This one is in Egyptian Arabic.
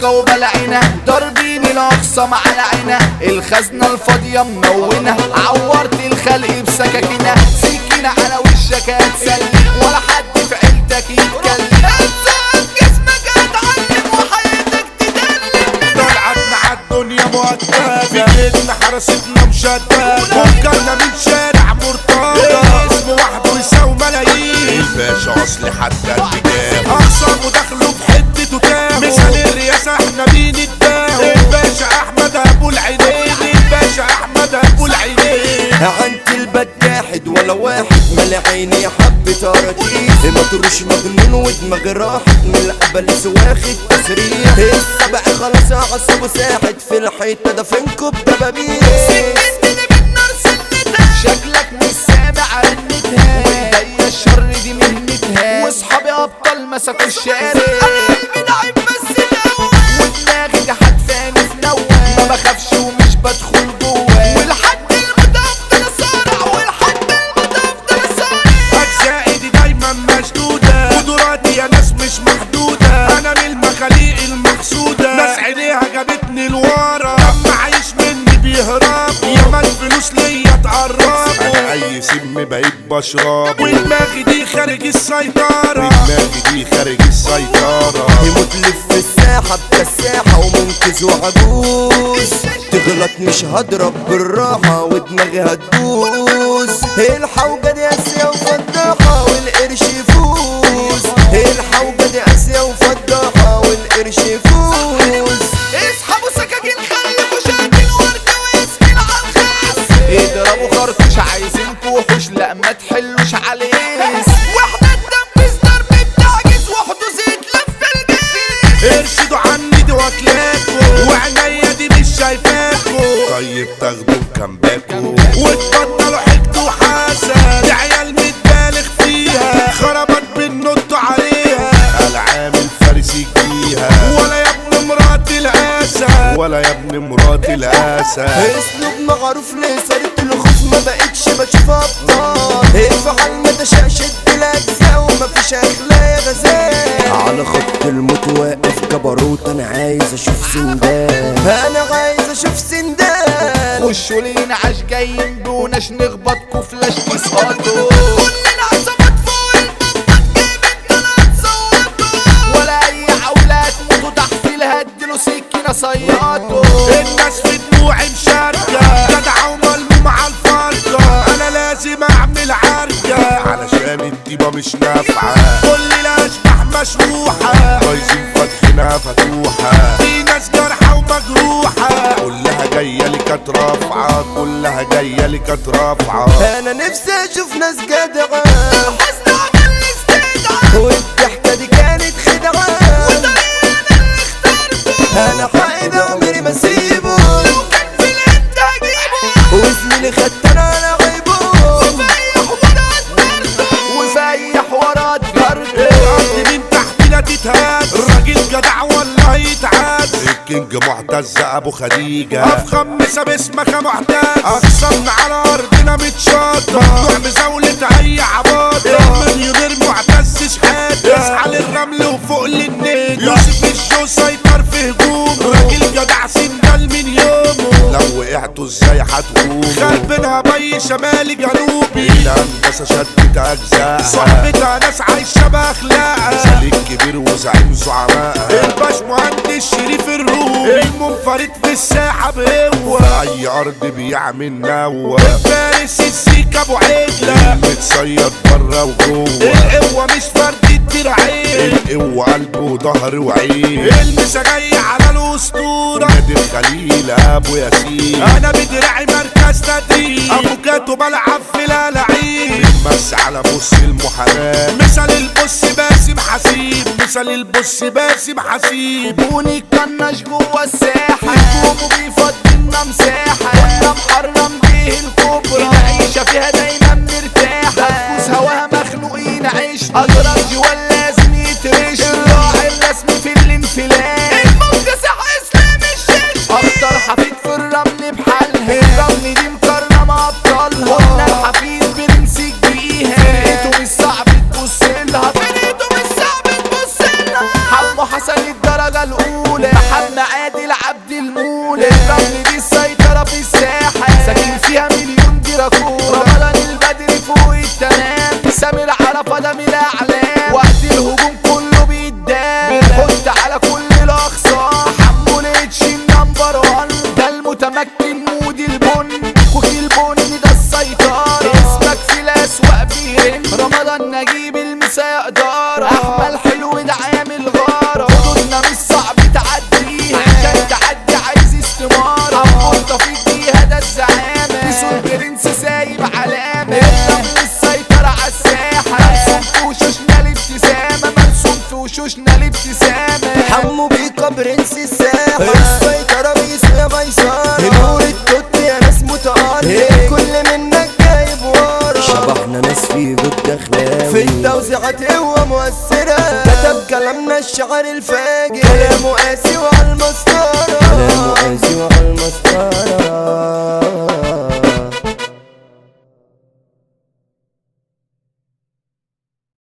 سكة وبلعنا ضاربين الأقصى مع العنا الخزنة الفاضية منونة عورت الخلق بسكاكينة سكينة على وشك هتسلم ولا حد في عيلتك يتكلم هتسقف جسمك هتعلم وحياتك تدلم طلعتنا عالدنيا مؤدبة في جيلنا حراستنا مشددة فكرنا من شارع مرتضى اسم وحده يساوي ملايين الباشا اصلي حتى البداية اقسم ودخلوا في حتته تاهوا مثال الرئاسة احنا مين الداهو الباشا احمد ابو العينين الباشا احمد ابو العينين انت البجاحد ولا واحد مال عيني حب تراجيح ما تروش مجنون ودماغ راحت من الابليس واخد تسريح السبع خلاص عصبه ساحت في الحيطه ده فينكم بدبابيس سكتني بالنار سنتها شكلك مش سامع رنتها وايديا الشر دي مهنتها واصحابي ابطال مسكوا الشارع انا قلبي ضعيف بس الاول ودماغي جحد فاني في نوى ما بخافش ومش بدخل جوه ولحد الموت افضل اسارع ولحد الموت افضل اسارع اجزائي دي دايما مشدودة قدراتي يا ناس مش محدودة انا من المخاليق المحسودة ناس عينيها جابتني لورا لما عايش مني بيهرب يا ما الفلوس ليا تقرب انا اي سم بقيت بشرب ودماغي دي خارج السيطرة ودماغي دي خارج السيطرة يموت لف في الساحة بكساحة ومنقذ وعجوز تغلط مش هضرب بالراحة ودماغي هتدوس الحوجة دي اسيا وفضاحة والقرش يفوز الحوجة دي اسيا وفضاحة والقرش يفوز اسحبوا سكاكين خليكوا شاكين ورد واسمين على الخاص اضربوا خرطوش عايزينكوا وحوش لا ما تحلوش عليه واحدة تنفذ ضرب التعجيز وحدوث يتلف الجيش ارشدوا عني دي واكلاكوا وعينيا دي مش شايفاكوا طيب تاخدوا كامباكوا وتبطلوا حقد وحسد دي عيال متبالغ فيها خربت بالنط عليها العامل فارسي فيها ولا يا ابن مرات الاسد ولا يا ابن مرات الاسد اسلوب معروف ليه صارت الخوف ما بقتش بشوف ابطال افعل ما تشاء شد الاجزاء ومفيش اخلاق يا غزال على خط الموت واقف جبروت انا عايز اشوف سندان انا عايز اشوف سندان خشوا لينا عاش جايين دوناش نخبطكوا فلاش تسقطوا كلنا عصابات فوق المنطق جايبين طلعت صوتوا ولا اي عولات موتوا تحت الهدلوا سكينة صيادوا الناس في دموعي مشاركة جدع وملموم على الفرقة أنا لازم أعمل عركة علشان الديبة مش نافعة كل الأشباح مشروحة بايظين فاتحينها فتوحة في ناس جارحة ومجروحة كلها جاية لي كانت رافعة كلها جاية لي كانت رافعة انا نفسي اشوف ناس جدعة الحزن عمل لي استدعاء والضحكة دي كانت خدعة انا حقيقي عمري ما اسيبه لو كان في الانت هجيبه وزميلي خدت انا على غيبه وفي حوارات برضه وفي حوارات برضه الأرض من تحتنا تتهز الراجل جدع ولا يتعز الكينج معتز ابو خديجة افخم مسا باسمك يا معتز اقسمنا على ارضنا متشاطة ممنوع مزاولة اي عباطة من غير معتز شحاتة يسعى للرمل وفوق للنجا يوسف الشو سيطر في هجوم راجل جدع سندال من يومه لو وقعتوا ازاي هتقوموا خربنا بي شمالي جنوبي الهندسة شدت اجزاء صاحبتها ناس عايشة باخلاقها سليك كبير وزعيم زعماء الباش مهندس شريف الروم المنفرد في الساحة بقوة اي ارض بيعمل نوة فارس السيك ابو عجلة متصيد برا وجوه القوة مش فرد الدراعين القوة قلب وظهر وعين المسا جاي على الاسطورة نادي الخليل ابو ياسين انا بدراعي مركز تدريب ابو كاتو بلعب في الالعاب بس على بص المحاماة مثل البص باسم حسيب مثل البص باسم حسيب بوني كناش جوا الساحة هجومه بيفضلنا مساحة كنا محرم بيه الكبرى العيشة فيها دايما مرتاحة مفكوس هواها مخلوقين عيش أضرب جوال لازم يترش الراعي الرسمي في الانفلات المكتسح اسلام الشيش أكتر حفيد في الرمل بحالها الرمل دي مكرمة أبطالها قلنا الحفيد بنمسك بيها فرقته مش صعب تبص لها فرقته مش صعب تبص لها حمو حسن الدرجة الأولى ميسرة نور التوت يا ناس متألق كل منك جايب ورا شبحنا ناس في جود دخلاوي في التوزيعات هو مؤثرة كتب كلامنا الشعر الفاجر كلامه قاسي وعلى المسطرة كلامه قاسي وعلى المسطرة